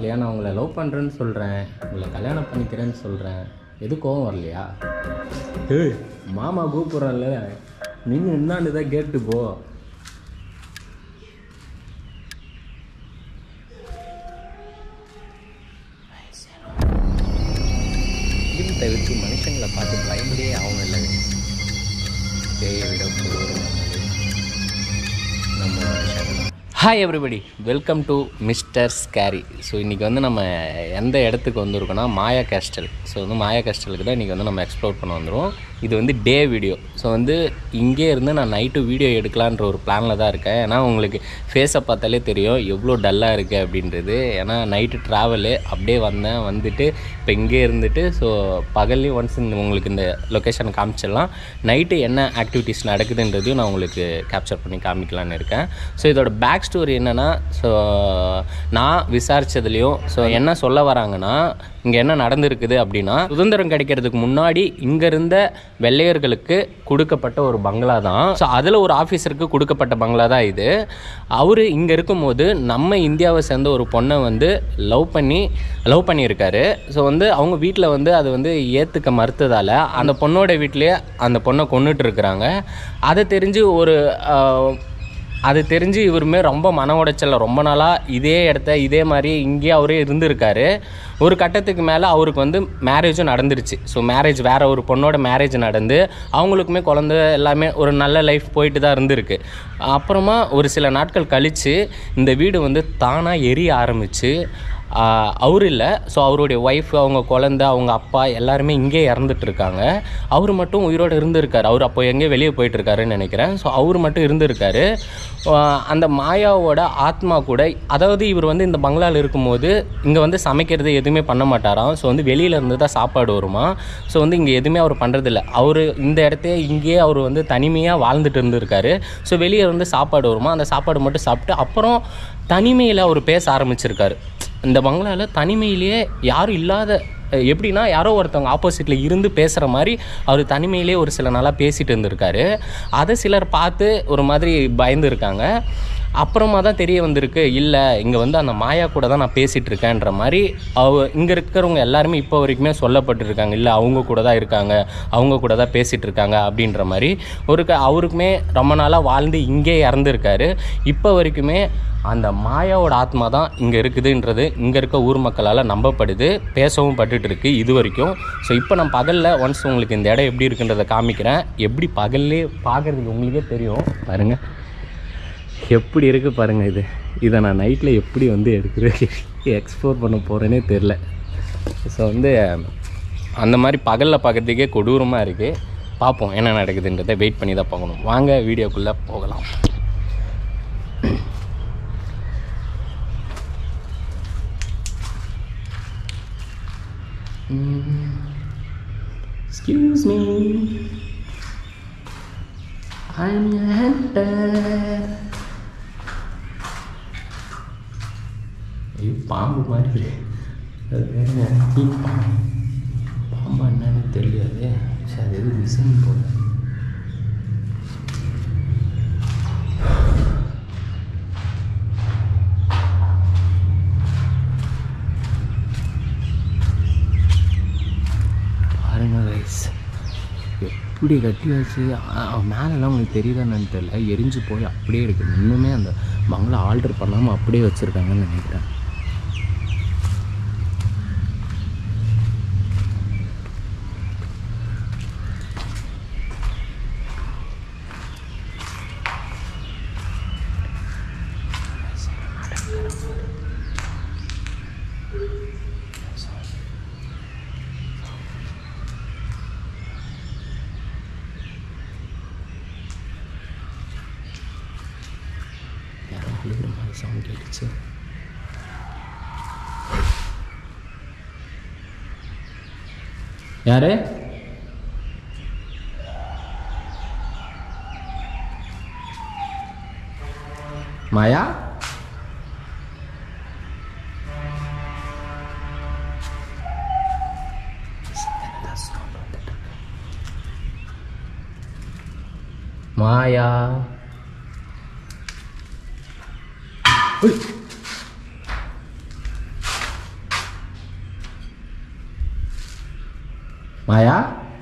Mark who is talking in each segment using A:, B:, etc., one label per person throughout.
A: இல்லையா நான் உங்களை லவ் பண்ணுறேன்னு சொல்கிறேன் உங்களை கல்யாணம் பண்ணிக்கிறேன்னு சொல்கிறேன் எது கோவம் வரலையா ஏய் மாமா கூப்பிட்றல்ல நீங்கள் என்னான்னு தான் கேட்டு போ இது தவிர்த்து மனுஷங்களை பார்த்து பயந்தே ஆகணும் இல்லை பேயை விட கொடூரமானது நம்ம மனுஷன் hi everybody welcome to mister scary so இன்றைக்கி வந்து நம்ம எந்த இடத்துக்கு வந்திருக்கோன்னா மாயா கேஸ்டல் ஸோ வந்து மாயா கேஸ்டலுக்கு தான் இன்றைக்கி வந்து நம்ம எக்ஸ்ப்ளோர் பண்ண வந்துடும் இது வந்து டே வீடியோ ஸோ வந்து இங்கே இருந்து நான் நைட்டு வீடியோ எடுக்கலான்ற ஒரு பிளானில் தான் இருக்கேன் ஏன்னா உங்களுக்கு ஃபேஸை பார்த்தாலே தெரியும் எவ்வளோ டல்லாக இருக்குது அப்படின்றது ஏன்னா நைட்டு ட்ராவலு அப்படியே வந்தேன் வந்துட்டு இப்போ இங்கே இருந்துட்டு ஸோ பகல்லையும் ஒன்ஸ் இந்த உங்களுக்கு இந்த லொக்கேஷன் காமிச்சிடலாம் நைட்டு என்ன ஆக்டிவிட்டீஸ் நடக்குதுன்றதையும் நான் உங்களுக்கு கேப்சர் பண்ணி காமிக்கலான்னு இருக்கேன் ஸோ இதோட பேக் ஸ்டோரி என்னென்னா ஸோ நான் விசாரித்ததுலேயும் ஸோ என்ன சொல்ல வராங்கன்னா இங்கே என்ன நடந்திருக்குது அப்படின்னா சுதந்திரம் கிடைக்கிறதுக்கு முன்னாடி இங்கே இருந்த வெள்ளையர்களுக்கு கொடுக்கப்பட்ட ஒரு பங்களா தான் ஸோ அதில் ஒரு ஆஃபீஸருக்கு கொடுக்கப்பட்ட பங்களா தான் இது அவர் இங்கே இருக்கும்போது நம்ம இந்தியாவை சேர்ந்த ஒரு பொண்ணை வந்து லவ் பண்ணி லவ் பண்ணியிருக்காரு ஸோ வந்து அவங்க வீட்டில் வந்து அது வந்து ஏற்றுக்க மறுத்ததால் அந்த பொண்ணோட வீட்டிலேயே அந்த பொண்ணை கொண்டுட்டு இருக்கிறாங்க அதை தெரிஞ்சு ஒரு ஆஹ், அது தெரிஞ்சு இவருமே ரொம்ப மன உடைச்சல்ல ரொம்ப நாளாக இதே இடத்த இதே மாதிரி இங்கேயே அவரே இருந்திருக்காரு ஒரு கட்டத்துக்கு மேலே அவருக்கு வந்து மேரேஜும் நடந்துருச்சு ஸோ மேரேஜ் வேற ஒரு பொண்ணோட மேரேஜ் நடந்து அவங்களுக்குமே குழந்த எல்லாமே ஒரு நல்ல லைஃப் போயிட்டு தான் இருந்திருக்கு அப்புறமா ஒரு சில நாட்கள் கழித்து இந்த வீடு வந்து தானாக எரிய ஆரம்பிச்சு அவர் இல்லை ஸோ அவருடைய ஒய்ஃப் அவங்க குழந்த அவங்க அப்பா எல்லாருமே இங்கே இறந்துட்டு இருக்காங்க அவர் மட்டும் உயிரோடு இருந்திருக்காரு அவர் அப்போ எங்கேயோ வெளியே போயிட்டு இருக்காருன்னு நினைக்கிறேன் ஸோ அவர் மட்டும் இருந்திருக்காரு ஆஹ் அந்த மாயாவோட ஆத்மா கூட அதாவது இவர் வந்து இந்த பங்களாவில் இருக்கும்போது இங்கே வந்து சமைக்கிறது எதுவுமே பண்ண மாட்டாராம் ஸோ வந்து வெளியில இருந்து தான் சாப்பாடு வருமா ஸோ வந்து இங்கே எதுவுமே அவர் பண்ணுறதில்ல அவர் இந்த இடத்தையே இங்கேயே அவர் வந்து தனிமையாக வாழ்ந்துட்டு இருந்திருக்காரு ஸோ வெளியே இருந்து சாப்பாடு வருமா அந்த சாப்பாடு மட்டும் சாப்பிட்டு அப்புறம் தனிமையில் அவர் பேச ஆரம்பிச்சிருக்காரு இந்த பங்களாவில் தனிமையிலேயே யாரும் இல்லாத அஹ், எப்படின்னா யாரோ ஒருத்தவங்க ஆப்போசிட்டில் இருந்து பேசுகிற மாதிரி அவர் தனிமையிலே ஒரு சில நாளாக பேசிட்டு இருந்திருக்காரு அதை சிலர் பார்த்து ஒரு மாதிரி பயந்து இருக்காங்க அப்புறமா தான் தெரிய வந்திருக்கு இல்லை இங்கே வந்து அந்த மாயா கூட தான் நான் பேசிகிட்டு இருக்கேன்ற மாதிரி அவ இங்கே இருக்கிறவங்க எல்லாருமே இப்போ வரைக்குமே சொல்லப்பட்டிருக்காங்க இல்லை அவங்க கூட தான் இருக்காங்க அவங்க கூட தான் பேசிகிட்டு இருக்காங்க அப்படின்ற மாதிரி ஒரு க அவருக்குமே ரொம்ப நாளாக வாழ்ந்து இங்கே இறந்துருக்காரு இப்போ வரைக்குமே அந்த மாயாவோட ஆத்மா தான் இங்கே இருக்குதுன்றது இங்கே இருக்க ஊர் மக்களால் நம்பப்படுது பேசவும் பட்டுட்டு இருக்கு இது வரைக்கும் ஸோ இப்போ நான் பகலில் ஒன்ஸ் உங்களுக்கு இந்த இடம் எப்படி இருக்குன்றதை காமிக்கிறேன் எப்படி பகல்லே பார்க்குறதுக்கு உங்களுக்கே தெரியும் பாருங்கள் எப்படி இருக்குது பாருங்கள் இது இதை நான் நைட்டில் எப்படி வந்து எடுக்கிறது எக்ஸ்ப்ளோர் பண்ண போகிறேனே தெரில ஸோ வந்து அந்த மாதிரி பகலில் பார்க்கறதுக்கே கொடூரமாக இருக்குது பார்ப்போம் என்ன நடக்குதுன்றதை வெயிட் பண்ணி தான் பார்க்கணும் வாங்க வீடியோக்குள்ளே போகலாம் Excuse me. I'm your hunter. ஐயோ பாம்பு மாதிரி இருக்கு. அது வேற தீ பாம்பு பாம்பா என்னன்னு தெரியாது சரி அது எது விசன் போல பாருங்க கைஸ் எப்படி கட்டி வச்சு அ- மேலெல்லாம் உங்களுக்கு தெரியுதான்னு தெரியல எரிஞ்சு போய் அப்படியே இருக்குது இன்னுமே அந்த பங்களா ஆல்டர் பண்ணாமல் அப்படியே வச்சுருக்காங்கன்னு நினைக்கிறேன் யாரோ அழுகிற மாதிரி சவுண்ட் கேட்டுச்சு யாரு மாயா மாயா மாயா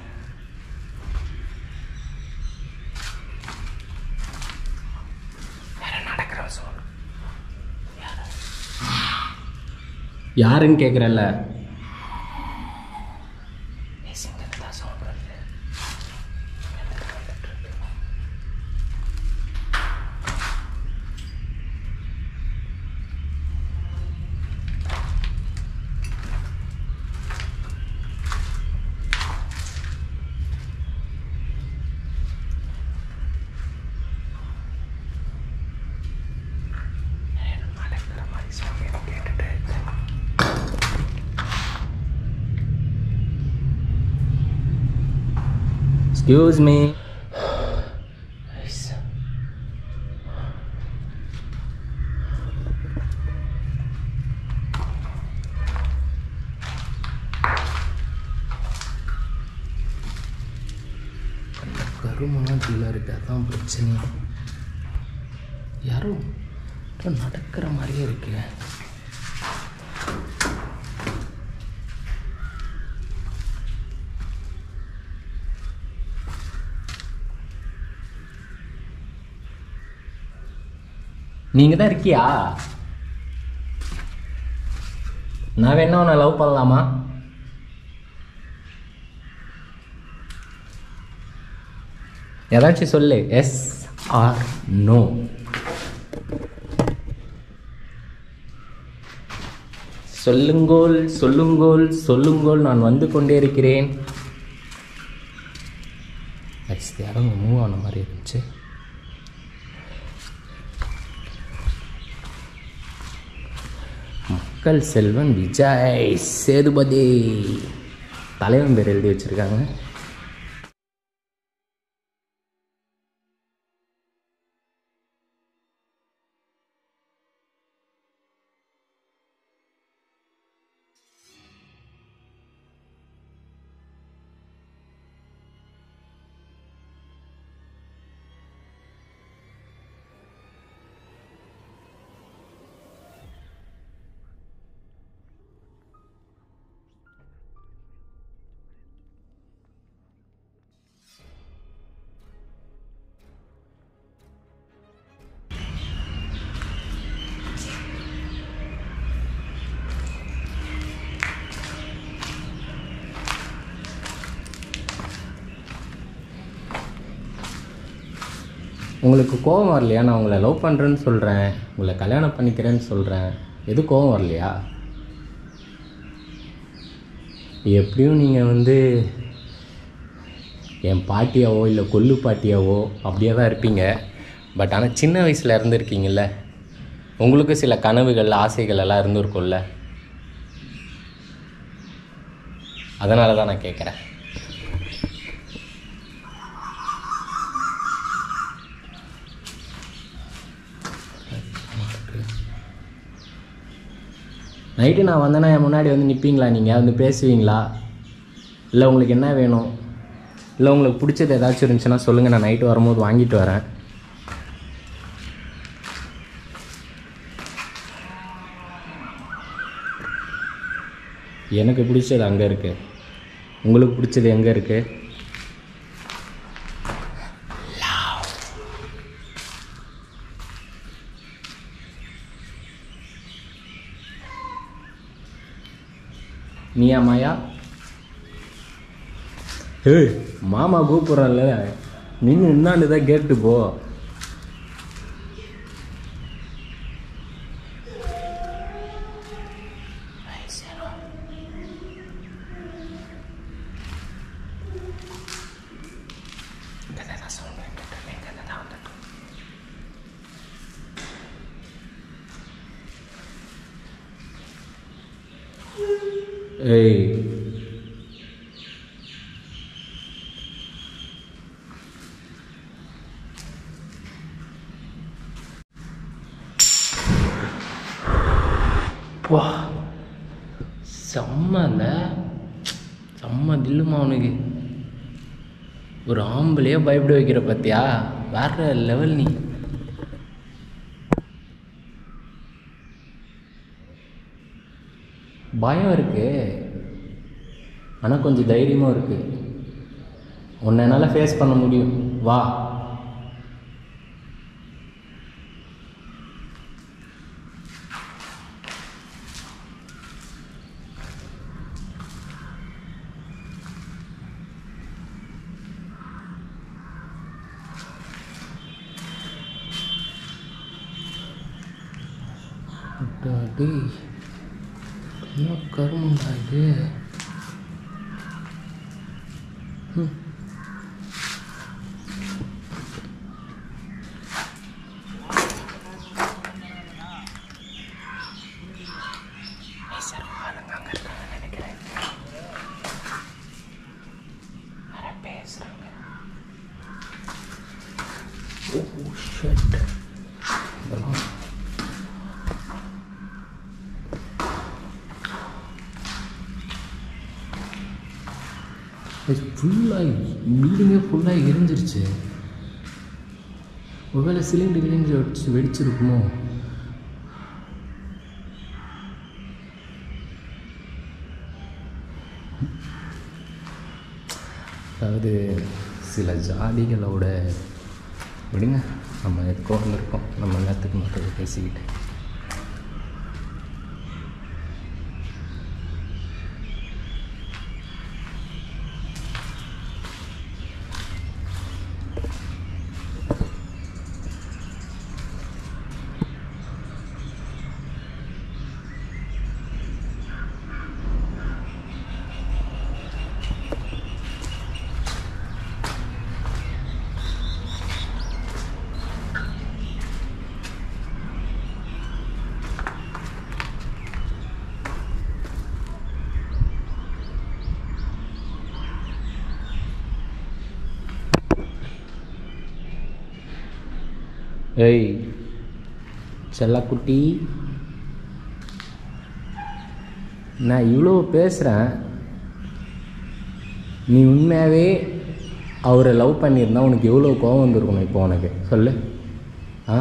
A: யாருன்னு கேட்குறல்ல எக்ஸ்கியூஸ் மீ கருமெல்லாம் கீழே இருக்கு அதான் பிரச்சனை யாரும் யாரோ நடக்கிற மாதிரியே இருக்கு நீங்க தான் இருக்கியா நான் வேணா உன்னை லவ் பண்ணலாமா ஏதாச்சும் சொல்லு எஸ் ஆர் நோ சொல்லுங்கோல் சொல்லுங்கோல் சொல்லுங்கோல் நான் வந்து கொண்டே இருக்கிறேன் ஐஸ் யாரோ மூவ் ஆன மாதிரி இருந்துச்சு மக்கள் செல்வன் விஜய் சேதுபதி தலைவன் பேர் எழுதி வச்சிருக்காங்க உங்களுக்கு கோவம் வரலையா நான் உங்களை லவ் பண்ணுறேன்னு சொல்கிறேன் உங்களை கல்யாணம் பண்ணிக்கிறேன்னு சொல்கிறேன் எது கோவம் வரலையா எப்படியும் நீங்கள் வந்து என் பாட்டியாவோ இல்லை கொல்லு பாட்டியாவோ அப்படியே தான் இருப்பீங்க பட் ஆனால் சின்ன வயசில் இருந்திருக்கீங்கல்ல உங்களுக்கு சில கனவுகள் ஆசைகள் எல்லாம் இருந்திருக்கும்ல அதனால தான் நான் கேட்குறேன் நைட்டு நான் வந்தேன்னா என் முன்னாடி வந்து நிற்பீங்களா நீங்கள் வந்து பேசுவீங்களா இல்லை உங்களுக்கு என்ன வேணும் இல்லை உங்களுக்கு பிடிச்சது ஏதாச்சும் இருந்துச்சுன்னா சொல்லுங்கள் நான் நைட்டு வரும்போது வாங்கிட்டு வரேன் எனக்கு பிடிச்சது அங்கே இருக்குது உங்களுக்கு பிடிச்சது எங்கே இருக்குது நீயா மாயா ஏய் மாமா கூப்பிட்றல்ல நின்று என்னான்னு தான் கேட்டு போ ஏய் வா செம்மல செம்ம தில்லுமா அவனுக்கு ஒரு ஆம்பளையே பயப்பட வைக்கிற பார்த்தியா வேற லெவல் நீ பயம் இருக்கு ஆனால் கொஞ்சம் தைரியமும் இருக்குது உன்னை என்னால் ஃபேஸ் பண்ண முடியும் வா டேய் என்ன கருமண்டா இது ம். ஏய், சார், ஆளுங்க அங்க இருக்காங்கன்னு நினைக்கிறேன். யாரோ பேசுறாங்க. ஓ, shit. இதெல்லாம் ஃபுல்லாக பில்டிங்கே ஃபுல்லாக எரிஞ்சிருச்சு ஒருவேளை சிலிண்டர் கிலிண்டர் வெடிச்சு வெடிச்சிருக்குமோ அதாவது சில ஜாதிகளோட விடுங்க நம்ம எதுக்கோ இருக்கோம் நம்ம எல்லாத்துக்கு மற்றது பேசிக்கிட்டு ஏய் செல்லக்குட்டி நான் இவ்வளோ பேசுகிறேன் நீ உண்மையாகவே அவரை லவ் பண்ணியிருந்தா உனக்கு எவ்வளோ கோவம் வந்திருக்கணும் இப்போ உனக்கு சொல்லு ஆ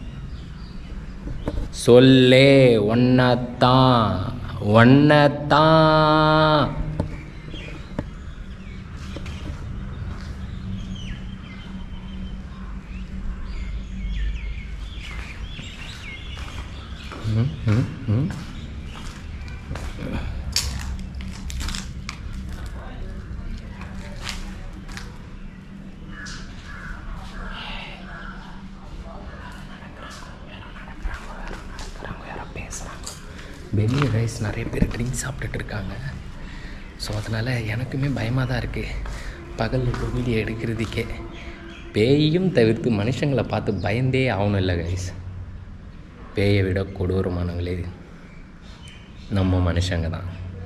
A: சொல்லே ஒன்னத்தான் ஒன்னத்தான் ம் ம் ம் வெளியே ரைஸ் நிறைய பேர் ட்ரிங்க்ஸ் சாப்பிட்டுட்டு இருக்காங்க ஸோ அதனால் எனக்குமே பயமாக தான் இருக்குது பகலில் வீடியோ எடுக்கிறதுக்கே பேயையும் தவிர்த்து மனுஷங்களை பார்த்து பயந்தே ஆகணும் இல்லை கைஸ் பேயை விட கொடூரமானவங்களே நம்ம மனுஷங்க தான்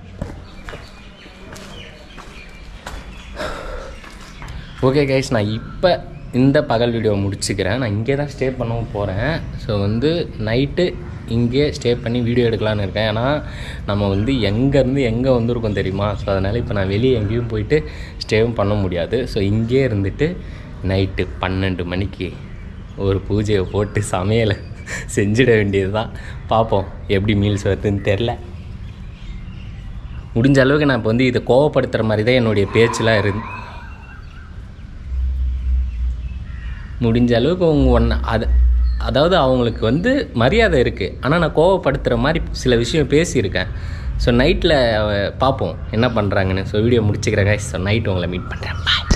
A: ஓகே கைஸ் நான் இப்போ இந்த பகல் வீடியோ முடிச்சுக்கிறேன் நான் இங்கே தான் ஸ்டே பண்ணவும் போகிறேன் ஸோ வந்து நைட்டு இங்கே ஸ்டே பண்ணி வீடியோ எடுக்கலான்னு இருக்கேன் ஏன்னா நம்ம வந்து எங்கேருந்து எங்கே வந்திருக்கோம் தெரியுமா ஸோ அதனால் இப்போ நான் வெளியே எங்கேயும் போயிட்டு ஸ்டேவும் பண்ண முடியாது ஸோ இங்கே இருந்துட்டு நைட்டு பன்னெண்டு மணிக்கு ஒரு பூஜையை போட்டு சமையலை செஞ்சிட வேண்டியது தான் பார்ப்போம் எப்படி மீல்ஸ் வருதுன்னு தெரில முடிஞ்ச அளவுக்கு நான் இப்போ வந்து இதை கோவப்படுத்துகிற மாதிரி தான் என்னுடைய பேச்செலாம் இருந்து முடிஞ்ச அளவுக்கு அவங்க ஒன்று அது அதாவது அவங்களுக்கு வந்து மரியாதை இருக்குது ஆனால் நான் கோவப்படுத்துகிற மாதிரி சில விஷயம் பேசியிருக்கேன் ஸோ நைட்டில் பார்ப்போம் என்ன பண்ணுறாங்கன்னு ஸோ வீடியோ முடிச்சுக்கிறேன் ஸோ நைட் உங்களை மீட் பண்ணுறேன் பாய்